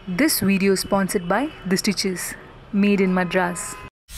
This video is sponsored by The Stitches, made in Madras.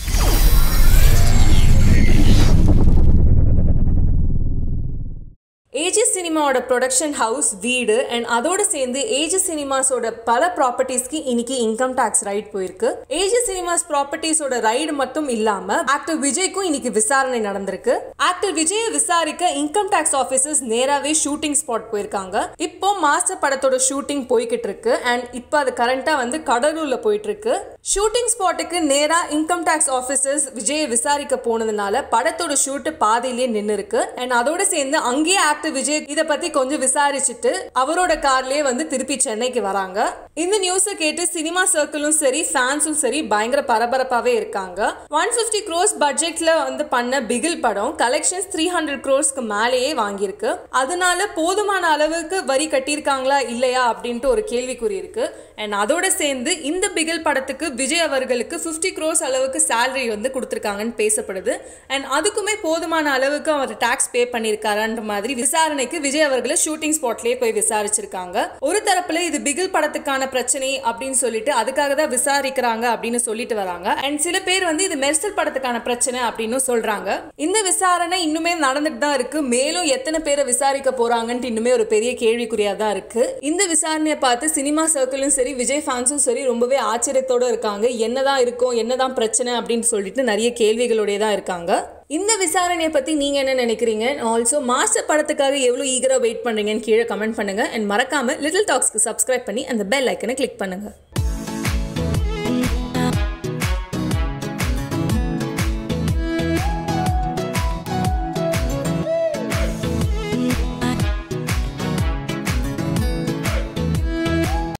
AGS சினிமாவோட production house வீடு and அதோட சேர்ந்து ஏஜஸ் சினிமாஸோட பல ப்ராப்பர்ட்டிஸ்க்கு இன்னைக்கு இன்கம் டேக்ஸ் ரைட் போயிருக்கு ஏஜஸ் சினிமாஸ் ப்ராப்பர்ட்டிஸோட ரைடு மட்டும் இல்லாம ஆக்டர் விஜய்க்கும் இன்னைக்கு விசாரணை நடந்திருக்கு ஆக்டர் விஜயை விசாரிக்க இன்கம் டேக்ஸ் ஆஃபீஸர்ஸ் நேராவே ஷூட்டிங் ஸ்பாட் போயிருக்காங்க இப்போ மாஸ்டர் படத்தோட ஷூட்டிங் போய்கிட்டு இருக்கு அண்ட் இப்போ அது கரண்டா வந்து கடலூர்ல போயிட்டு இருக்கு ஷூட்டிங் ஸ்பாட்டுக்கு நேரா இன்கம் டேக்ஸ் ஆஃபீஸர்ஸ் விஜயை விசாரிக்க போனதுனால படத்தோட ஷூட் பாதையிலேயே நின்று இருக்கு அண்ட் அதோட சேர்ந்து அங்கேயே ஆக்டர் விஜய் இத பத்தி கொஞ்சம் விசாரிச்சுட்டு அவரோட கார்லயே வந்து திருப்பி சென்னைக்கு வராங்க இந்த நியூஸை கேட்டு சினிமா சர்க்கிளும் சரி ஃபேன்ஸும் சரி பயங்கர பரபரப்பாவே இருக்காங்க ஒன் பிப்டி க்ரோஸ் பட்ஜெட்ல வந்து பண்ண பிகில் படம் கலெக்ஷன்ஸ் த்ரீ ஹண்ட்ரட் க்ரோஸ்க்கு மேலேயே வாங்கியிருக்கு அதனால போதுமான அளவுக்கு வரி கட்டியிருக்காங்களா இல்லையா அப்படின்ட்டு ஒரு கேள்விக்குறி இருக்கு அண்ட் அதோட சேர்ந்து இந்த பிகில் படத்துக்கு விஜய் அவர்களுக்கு ஃபிஃப்டி க்ரோஸ் அளவுக்கு சேலரி வந்து கொடுத்துருக்காங்கன்னு பேசப்படுது அண்ட் அதுக்குமே போதுமான அளவுக்கு அவர் டாக்ஸ் பே பண்ணியிருக்காரான்ற மாதிரி விசாரணைக்கு விஜய் அவர்களை ஷூட்டிங் ஸ்பாட்லயே போய் விசாரிச்சிருக்காங்க ஒரு தரப்புல இது பிகில் படத்துக்கான பிரச்சனை அப்படின்னு சொல்லிட்டு அதுக்காக தான் விசாரிக்கிறாங்க அப்படின்னு சொல்லிட்டு வராங்க அண்ட் சில பேர் வந்து இது மெர்சல் படத்துக்கான பிரச்சனை அப்படின்னு சொல்றாங்க இந்த விசாரணை இன்னுமே நடந்துட்டு தான் இருக்கு மேலும் எத்தனை பேரை விசாரிக்க போறாங்கன்ட்டு இன்னுமே ஒரு பெரிய கேள்விக்குறியா தான் இருக்கு இந்த விசாரணையை பார்த்து சினிமா சர்க்கிளும் சரி விஜய் ஃபேன்ஸும் சரி ரொம்பவே ஆச்சரியத்தோட இருக்காங்க என்னதான் இருக்கும் என்னதான் பிரச்சனை அப்படின்னு சொல்லிட்டு நிறைய கேள்விகளோடய தான் இருக்காங்க இந்த விசாரணையை பற்றி நீங்கள் என்ன நினைக்கிறீங்க ஆல்சோ மாஸ்டர் படத்துக்காக எவ்வளோ ஈகராக வெயிட் பண்ணுறீங்கன்னு கீழே கமெண்ட் பண்ணுங்கள் அண்ட் மறக்காமல் லிட்டில் டாக்ஸ்க்கு சப்ஸ்கிரைப் பண்ணி அந்த பெல் ஐக்கனை கிளிக் பண்ணுங்கள்